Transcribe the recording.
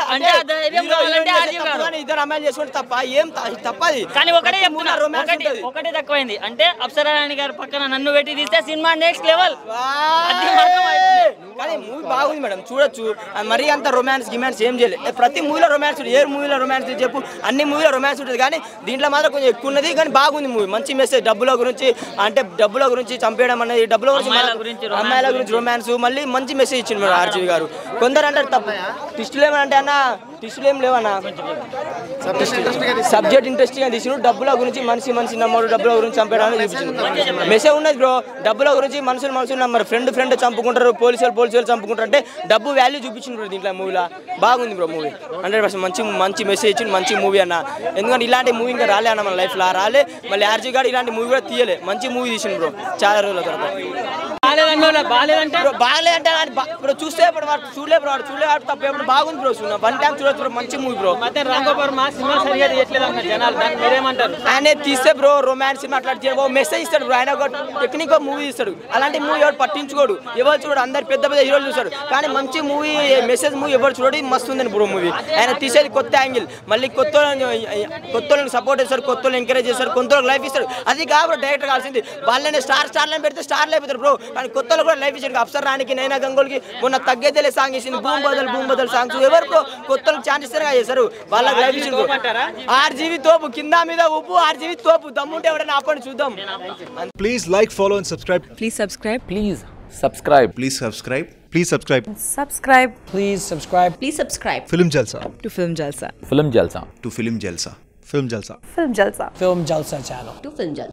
అంటే ఆ ధైర్యం హీరో కావాలంటే హీరోయిన్ ఆర్జీవి తప్పు గారు. కానీ ఇద్దరు అమ్మాయిలు చేసుకుంటే తప్ప ఏం త- తప్పది కానీ ఒకటే ప్రతి చెప్తున్నా మూవీలో romance ఒకటి ఉంటది. ఒకటే తక్కువైంది అంటే అప్సరారాణి గారి పక్కన నన్ను పెట్టి తీస్తే సినిమా నెక్స్ట్ లెవెల్ అది వాయ్! మాత్రం అయిపోయింది. కానీ మూవీ బాగుంది మేడం చూడొచ్చు ఆ మరీ అంత రొమాన్స్ గిమాన్స్ ఏం చేయలేదు ఏ ప్రతి మూవీలో రొమాన్స్ ఉంటుంది ఏ మూవీలో రొమాన్స్ చెప్పు అన్ని మూవీలో రొమాన్స్ ఉంటుంది కానీ దీంట్లో మాత్రం కొంచెం ఎక్కువ ఉన్నది కానీ బాగుంది మూవీ మంచి మెసేజ్ డబ్బుల గురించి అంటే డబ్బుల గురించి చంపేయడం అనేది డబ్బుల గురించి అమ్మాయిల మన- గురించి, romance అమ్మాయిల గురించి రొమాన్స్ మళ్ళీ మంచి మెసేజ్ ఇచ్చింది మేడం ఆర్జీవి గారు కొందరు అంటారు తప్పు టిస్టులు ఏమంటే అన్న టిస్టులు ఏం లేవన్నా సబ్జెక్ట్ ఇంట్రెస్టింగ్ గా తీసిన డబ్బుల గురించి మనిషి మనిషి నమ్మడు డబ్బుల గురించి చంపేయడానికి చూపించింది మెసేజ్ ఉన్నది బ్రో డబ్బుల గురించి మనుషులు మనుషులు నమ్మరు ఫ్రెండ్ ఫ్రెండ్ చంపుకుంటారు పోలీసులు పోలీసులు చంపుకుంటారు అంటే డబ్బు వాల్యూ చూపించింది బ్రో దీంట్లో మూవీలో బాగుంది బ్రో మూవీ హండ్రెడ్ పర్సెంట్ మంచి మంచి మెసేజ్ ఇచ్చింది మంచి మూవీ అన్న ఎందుకంటే ఇలాంటి మూవీ ఇంకా రాలే అన్న మన లైఫ్లో రాలే మళ్ళీ ఆర్జీ గారు ఇలాంటి మూవీ కూడా తీయలే మంచి మూవీ తీసింది బ్రో చాలా రోజుల తర్వాత బాగాలేదంటే బ్రో బాగలే అంటే వాడు బా- బ్రో చూస్తే ఇప్పుడు వాడు చూడలే బ్రో వాడు చూడలే వాడు తప్ప ఎప్పుడు బాగుంది బ్రో చూడ వన్ టైం చూడొచ్చు బ్రో మంచి మూవీ బ్రో ಮತ್ತೆ రంగోపర్ మా సినిమా సరిగా తీయట్లేదు అంటారు జనాలు దానికి మీరేమంటారు ఆయన తీస్తే బ్రో రొమాన్స్ మాట్లాడి మెసేజ్ ఇస్తాడు బ్రో ఆయన ఒక టెక్నిక్ మూవీ ఇస్తాడు అలాంటి మూవీ ఎవరు పట్టించుకోడు ఎవరు చూడు అందరు పెద్ద పెద్ద హీరోలు చూస్తాడు కానీ మంచి మూవీ మెసేజ్ మూవీ ఎవరు చూడడు ఇది మస్తు ఉందని బ్రో మూవీ ఆయన తీసేది కొత్త యాంగిల్ మళ్ళీ కొత్త కొత్త సపోర్ట్ చేస్తారు కొత్త ఎంకరేజ్ చేస్తారు కొంత లైఫ్ ఇస్తాడు అది కాదు బ్రో డైరెక్టర్ కావాల్సింది వాళ్ళని స్టార్ స్టార్లను పెడితే స్టార్లు అయిపోతారు బ్రో కానీ కొత్త కూడా లైఫ్ ఇచ్చాడు అప్సర్ రానికి నైనా గంగోల్కి మొన్న తగ్గేదేలే సాంగ్ ఇచ్చింది భూమి బదలు భూమి బదలు సాంగ్స్ ఎవరు బ్రో కొత్త ఛాన్స్ ఇస్తారు కదా చేస్తారు వాళ్ళకి లైఫ్ ఇచ్చిండు ఆర్జీవి తోపు కింద మీద ఉప్పు ఆర్జీవి తోపు దమ్ముంటే ఎవరైనా ఆపండి చూద్దాం Please like, follow, and subscribe. Please subscribe. Please subscribe. Please subscribe. Please subscribe. Subscribe Please subscribe Please subscribe Film Jalsa. to Film Jalsa. Film Jalsa. To Film Jalsa. Film Jalsa. Film Jalsa. Film Jalsa channel. To Film Jalsa.